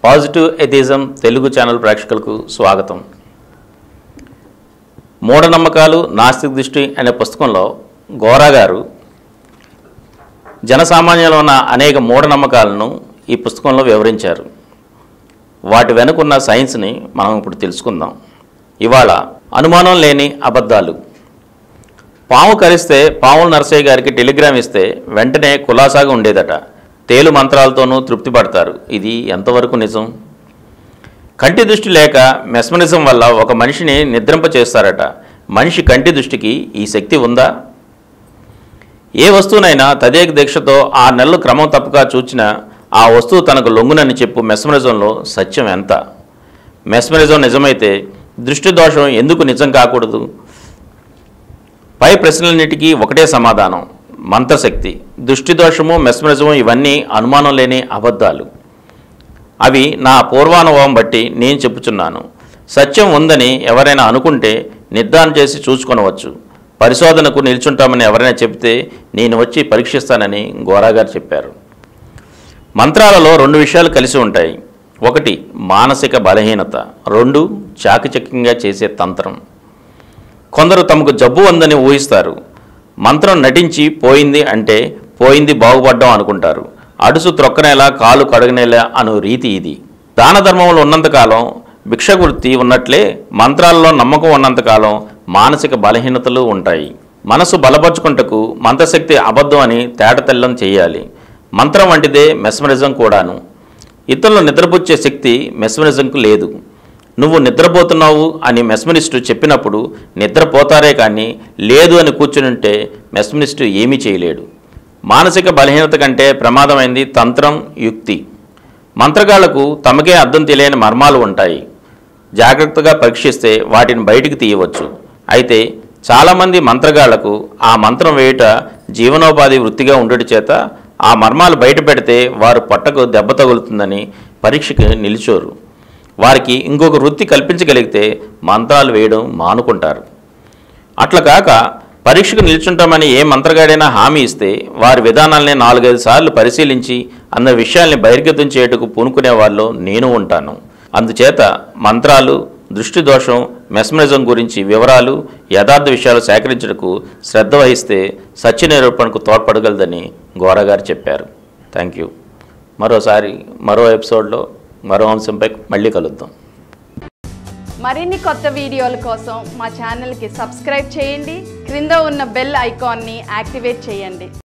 positive atheism Telugu channel ప్రేక్షకులకు స్వాగతం మూఢనమ్మకాలు నాస్తిక దృష్టి అనే పుస్తకంలో గోరా గారు జనసామాన్యంలో ఉన్న అనేక మూఢనమ్మకాలను ఈ పుస్తకంలో వివరించారు వాటి వెనుకున్న సైన్స్ని మనం ఇప్పుడు తెలుసుకుందాం ఇవాళ అనుమానం లేని అబద్ధాలు పాము కరిస్తే పాముల నరసయ్య గారికి టెలిగ్రామ్ ఇస్తే వెంటనే కులాసాగా ఉండేదట తేలు మంత్రాలతోనూ తృప్తి పడతారు ఇది ఎంతవరకు నిజం కంటి దృష్టి లేక మెస్మరిజం వల్ల ఒక మనిషిని నిద్రింప చేస్తారట మనిషి కంటి దృష్టికి ఈ శక్తి ఉందా ఏ వస్తువునైనా తదేక దీక్షతో ఆ నెలలు క్రమం తప్పక చూచిన ఆ వస్తువు తనకు లొంగునని చెప్పు మెస్మరిజంలో సత్యం ఎంత మెస్మరిజం నిజమైతే దృష్టి దోషం ఎందుకు నిజం కాకూడదు పై ప్రశ్నలన్నిటికీ ఒకటే సమాధానం మంత్రశక్తి దృష్టి దోషము మెస్మరిజము ఇవన్నీ అనుమానం లేని అబద్ధాలు అవి నా పూర్వానుభవం బట్టి నేను చెప్పుచున్నాను సత్యం ఉందని ఎవరైనా అనుకుంటే నిర్ధారణ చేసి చూసుకొనవచ్చు పరిశోధనకు నిల్చుంటామని ఎవరైనా చెబితే నేను వచ్చి పరీక్షిస్తానని గోరాగారు చెప్పారు మంత్రాలలో రెండు విషయాలు కలిసి ఉంటాయి ఒకటి మానసిక బలహీనత రెండు చాకచక్యంగా చేసే తంత్రం కొందరు తమకు జబ్బు ఉందని ఊహిస్తారు మంత్రం నటించి పోయింది అంటే పోయింది బాగుపడ్డం అనుకుంటారు అడుసు త్రొక్కనేలా కాలు కడగనేలా అను రీతి ఇది దాన ధర్మంలో ఉన్నంతకాలం భిక్ష వృత్తి ఉన్నట్లే మంత్రాలలో నమ్మకం ఉన్నంతకాలం మానసిక బలహీనతలు ఉంటాయి మనసు బలపరుచుకుంటకు మంత్రశక్తి అబద్ధం అని తేటతెల్లం చేయాలి మంత్రం వంటిదే మెస్మరిజం కూడాను ఇతరులు నిద్రపుచ్చే శక్తి మెస్మరిజంకు లేదు నువ్వు నిద్రపోతున్నావు అని మెస్మరిస్టు చెప్పినప్పుడు నిద్రపోతారే కానీ లేదు అని కూర్చునుంటే మెస్మరిస్టు ఏమీ చేయలేడు మానసిక బలహీనత కంటే ప్రమాదమైంది తంత్రం యుక్తి మంత్రగాళ్లకు తమకే అర్థం తెలియని మర్మాలు ఉంటాయి జాగ్రత్తగా పరీక్షిస్తే వాటిని బయటికి తీయవచ్చు అయితే చాలామంది మంత్రగాళ్లకు ఆ మంత్రం వేయుట జీవనోపాధి వృత్తిగా ఉండటి చేత ఆ మర్మాలు బయట పెడితే వారు పట్టకు దెబ్బ తగులుతుందని పరీక్షకు నిలిచోరు వారికి ఇంకొక వృత్తి కల్పించగలిగితే మంత్రాలు వేయడం మానుకుంటారు అట్లా కాక పరీక్షకు నిల్చుంటామని ఏ మంత్రగాడైనా హామీ ఇస్తే వారి విధానాల్ని నాలుగైదు సార్లు పరిశీలించి అన్న విషయాల్ని బహిర్గతం చేయుటకు పూనుకునే వాళ్ళు నేను ఉంటాను అందుచేత మంత్రాలు దృష్టి దోషం మెస్మరిజం గురించి వివరాలు యథార్థ విషయాలు సేకరించడానికి శ్రద్ధ వహిస్తే సత్య నిరూపణకు తోడ్పడగలదని గోరగారు చెప్పారు థ్యాంక్ యూ మరోసారి మరో ఎపిసోడ్లో మరో అంశంపై మళ్ళీ కలుద్దాం మరిన్ని కొత్త వీడియోల కోసం మా ఛానల్కి సబ్స్క్రైబ్ చేయండి క్రింద ఉన్న బెల్ ఐకాన్ని యాక్టివేట్ చేయండి